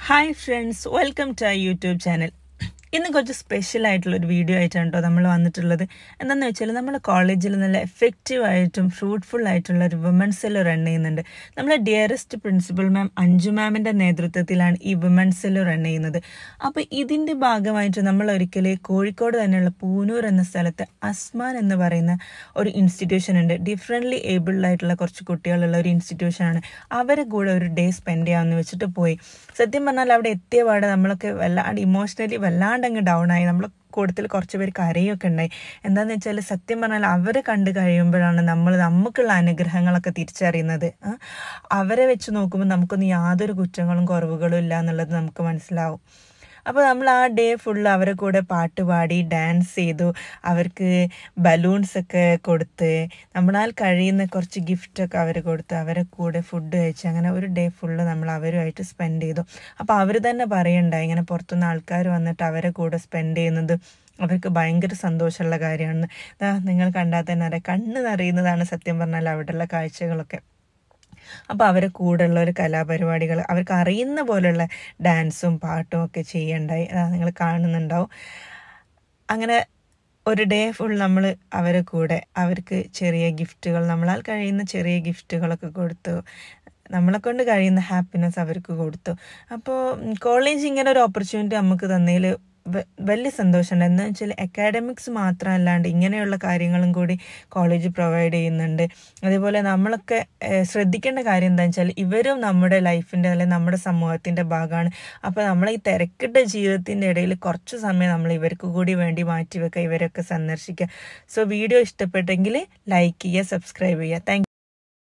hi friends welcome to I YouTube channel ഇന്ന് കുറച്ച് special ആയിട്ടുള്ള ഒരു വീഡിയോ ആയിട്ടാണ് കേട്ടോ നമ്മൾ വന്നിട്ടുള്ളത് എന്താണെന്ന് വെച്ചാൽ നമ്മുടെ കോളേജിൽ നല്ല എഫക്റ്റീവ് ആയിട്ടും ഫ്രൂട്ട്ഫുൾ ആയിട്ടുള്ള ഒരു വിമൻസ് സെൽ റൺ ചെയ്യുന്നുണ്ട് നമ്മളെ ഡിയറസ്റ്റ് പ്രിൻസിപ്പൽ മാം അഞ്ജു മാമിൻ്റെ നേതൃത്വത്തിലാണ് ഈ വിമൻസ് സെൽ റൺ ചെയ്യുന്നത് അപ്പോൾ ഇതിൻ്റെ ഭാഗമായിട്ട് നമ്മൾ ഒരിക്കൽ കോഴിക്കോട് തന്നെയുള്ള പൂനൂർ എന്ന സ്ഥലത്ത് അസ്മാൻ എന്ന് പറയുന്ന ഒരു ഇൻസ്റ്റിറ്റ്യൂഷൻ ഉണ്ട് ഡിഫറെൻ്റ്ലി ഏബിൾഡ് ആയിട്ടുള്ള കുറച്ച് കുട്ടികളുള്ള ഒരു ഇൻസ്റ്റിറ്റ്യൂഷനാണ് അവരെ കൂടെ ഒരു ഡേ സ്പെൻഡ് ചെയ്യാമെന്ന് വെച്ചിട്ട് പോയി സത്യം പറഞ്ഞാൽ അവിടെ എത്തിയ പാടെ നമ്മളൊക്കെ വല്ലാണ്ട് ഇമോഷണലി വല്ലാണ്ട് അങ്ങ് ഡൗൺ ആയി നമ്മൾ കൂട്ടത്തിൽ കുറച്ച് പേര് കരയൊക്കെ ഉണ്ടായി എന്താന്ന് വെച്ചാൽ സത്യം പറഞ്ഞാൽ അവരെ കണ്ടു കഴിയുമ്പോഴാണ് നമ്മൾ നമുക്കുള്ള അനുഗ്രഹങ്ങളൊക്കെ തിരിച്ചറിയുന്നത് ആ, അവരെ വെച്ച് നോക്കുമ്പോൾ നമുക്കൊന്നും യാതൊരു കുറ്റങ്ങളും കുറവുകളും ഇല്ല എന്നുള്ളത് നമുക്ക് മനസ്സിലാവും അപ്പോൾ നമ്മൾ ആ ഡേ ഫുള്ള് അവരെ കൂടെ പാട്ട് പാടി ഡാൻസ് ചെയ്തു അവർക്ക് ബലൂൺസ് ഒക്കെ കൊടുത്ത് നമ്മളാൽ കഴിയുന്ന കുറച്ച് ഗിഫ്റ്റൊക്കെ അവർ കൊടുത്ത് അവരെ കൂടെ ഫുഡ് കഴിച്ച് അങ്ങനെ ഒരു ഡേ ഫുള്ള് നമ്മൾ അവരുമായിട്ട് സ്പെൻഡ് ചെയ്തു അപ്പോൾ അവർ തന്നെ പറയണ്ടായി ഇങ്ങനെ പുറത്തുനിന്ന് ആൾക്കാർ വന്നിട്ട് അവരെ കൂടെ സ്പെൻഡ് ചെയ്യുന്നത് അവർക്ക് ഭയങ്കര സന്തോഷമുള്ള കാര്യമാണ് ദാ നിങ്ങൾ കണ്ടാൽ തന്നെ അറിയാം കണ്ണ് നിറയുന്നതാണ് സത്യം പറഞ്ഞാൽ അവിടെയുള്ള കാഴ്ചകളൊക്കെ അപ്പോൾ അവരെ കൂടെയുള്ള ഒരു കലാപരിപാടികൾ അവർക്ക് അറിയുന്ന പോലെയുള്ള ഡാൻസും പാട്ടും ഒക്കെ ചെയ്യണ്ടായി അതാ നിങ്ങൾ കാണുന്നുണ്ടാവും അങ്ങനെ ഒരു ഡേ ഫുൾ നമ്മൾ അവരെ കൂടെ അവർക്ക് ചെറിയ ഗിഫ്റ്റുകൾ നമ്മളാൽ കഴിയുന്ന ചെറിയ ഗിഫ്റ്റുകളൊക്കെ കൊടുത്തു നമ്മളെ കൊണ്ട് കഴിയുന്ന ഹാപ്പിനെസ് അവർക്ക് കൊടുത്തു അപ്പോൾ കോളേജ് ഇങ്ങനെ ഒരു ഓപ്പർച്യൂണിറ്റി നമുക്ക് തന്നതിൽ വലിയ സന്തോഷമുണ്ട് എന്ന് വെച്ചാൽ അക്കാഡമിക്സ് മാത്രമല്ലാണ്ട് ഇങ്ങനെയുള്ള കാര്യങ്ങളും കൂടി കോളേജ് പ്രൊവൈഡ് ചെയ്യുന്നുണ്ട് അതേപോലെ നമ്മളൊക്കെ ഏഹ്, ശ്രദ്ധിക്കേണ്ട കാര്യം എന്താണെന്ന് വെച്ചാൽ ഇവരും നമ്മുടെ ലൈഫിൻ്റെ അല്ലെങ്കിൽ നമ്മുടെ സമൂഹത്തിൻ്റെ ഭാഗമാണ് അപ്പോൾ നമ്മൾ ഈ തിരക്കിട്ട ജീവിതത്തിൻ്റെ ഇടയിൽ കുറച്ച് സമയം നമ്മൾ ഇവർക്ക് കൂടി വേണ്ടി മാറ്റി വെക്കുക ഇവരൊക്കെ സന്ദർശിക്കുക സോ വീഡിയോ ഇഷ്ടപ്പെട്ടെങ്കിൽ ലൈക്ക് ചെയ്യുക സബ്സ്ക്രൈബ് ചെയ്യുക താങ്ക്